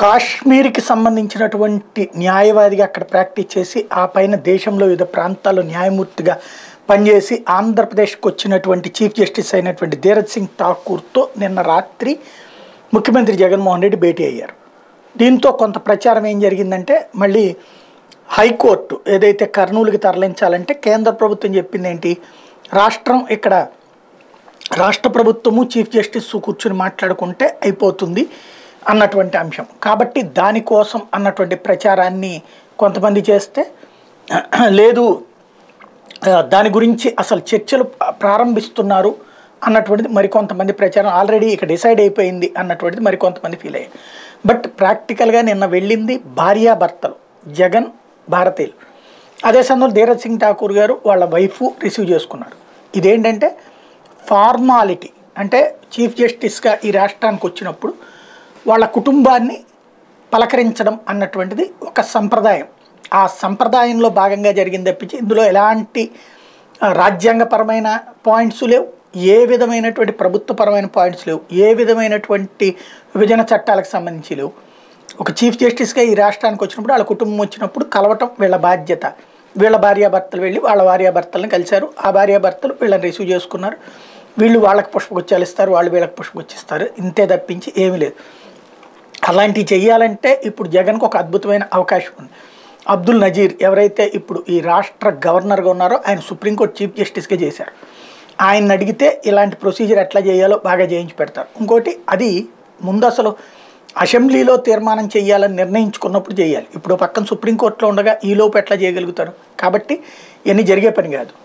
కాశ్మీర్కి సంబంధించినటువంటి న్యాయవాదిగా అక్కడ ప్రాక్టీస్ చేసి ఆ పైన దేశంలో వివిధ ప్రాంతాల్లో న్యాయమూర్తిగా పనిచేసి ఆంధ్రప్రదేశ్కి వచ్చినటువంటి చీఫ్ జస్టిస్ అయినటువంటి ధీరజ్ సింగ్ ఠాకూర్తో నిన్న రాత్రి ముఖ్యమంత్రి జగన్మోహన్ రెడ్డి భేటీ అయ్యారు దీంతో కొంత ప్రచారం ఏం జరిగిందంటే మళ్ళీ హైకోర్టు ఏదైతే కర్నూలుకి తరలించాలంటే కేంద్ర ప్రభుత్వం చెప్పింది ఏంటి రాష్ట్రం ఇక్కడ రాష్ట్ర ప్రభుత్వము చీఫ్ జస్టిస్ కూర్చుని మాట్లాడుకుంటే అయిపోతుంది అన్నటువంటి అంశం కాబట్టి దానికోసం అన్నటువంటి ప్రచారాన్ని కొంతమంది చేస్తే లేదు ఆ, దాని గురించి అసలు చర్చలు ప్రారంభిస్తున్నారు అన్నటువంటిది మరికొంతమంది ప్రచారం ఆల్రెడీ ఇక్కడ డిసైడ్ అయిపోయింది అన్నటువంటిది మరికొంతమంది ఫీల్ అయ్యారు బట్ ప్రాక్టికల్గా నిన్న వెళ్ళింది భార్యాభర్తలు జగన్ భారతీయులు అదే సమయంలో ధీరజ్ సింగ్ ఠాకూర్ గారు వాళ్ళ వైఫ్ రిసీవ్ చేసుకున్నారు ఇదేంటంటే ఫార్మాలిటీ అంటే చీఫ్ జస్టిస్గా ఈ రాష్ట్రానికి వచ్చినప్పుడు వాళ్ళ కుటుంబాన్ని పలకరించడం అన్నటువంటిది ఒక సంప్రదాయం ఆ సంప్రదాయంలో భాగంగా జరిగింది తప్పించి ఇందులో ఎలాంటి ఆ, రాజ్యాంగపరమైన పాయింట్స్ లేవు ఏ విధమైనటువంటి ప్రభుత్వపరమైన పాయింట్స్ లేవు ఏ విధమైనటువంటి విభజన చట్టాలకు సంబంధించి లేవు ఒక చీఫ్ జస్టిస్గా ఈ రాష్ట్రానికి వచ్చినప్పుడు వాళ్ళ కుటుంబం వచ్చినప్పుడు కలవటం వీళ్ళ బాధ్యత వీళ్ళ భార్యాభర్తలు వెళ్ళి వాళ్ళ భార్యాభర్తలను కలిశారు ఆ భార్యాభర్తలు వీళ్ళని రిసీవ్ చేసుకున్నారు వీళ్ళు వాళ్ళకి పుష్పగుచ్చాలు ఇస్తారు వాళ్ళు వీళ్ళకి పుష్పగుచ్చిస్తారు ఇంతే తప్పించి ఏమీ లేదు అలాంటివి చేయాలంటే ఇప్పుడు జగన్కు ఒక అద్భుతమైన అవకాశం ఉంది అబ్దుల్ నజీర్ ఎవరైతే ఇప్పుడు ఈ రాష్ట్ర గవర్నర్గా ఉన్నారో ఆయన సుప్రీంకోర్టు చీఫ్ జస్టిస్గా చేశారు ఆయన అడిగితే ఇలాంటి ప్రొసీజర్ ఎట్లా చేయాలో బాగా చేయించి పెడతారు ఇంకోటి అది ముందు అసలు అసెంబ్లీలో తీర్మానం చేయాలని నిర్ణయించుకున్నప్పుడు చేయాలి ఇప్పుడు పక్కన సుప్రీంకోర్టులో ఉండగా ఈ లోపు ఎట్లా చేయగలుగుతారు కాబట్టి ఇవన్నీ జరిగే పని కాదు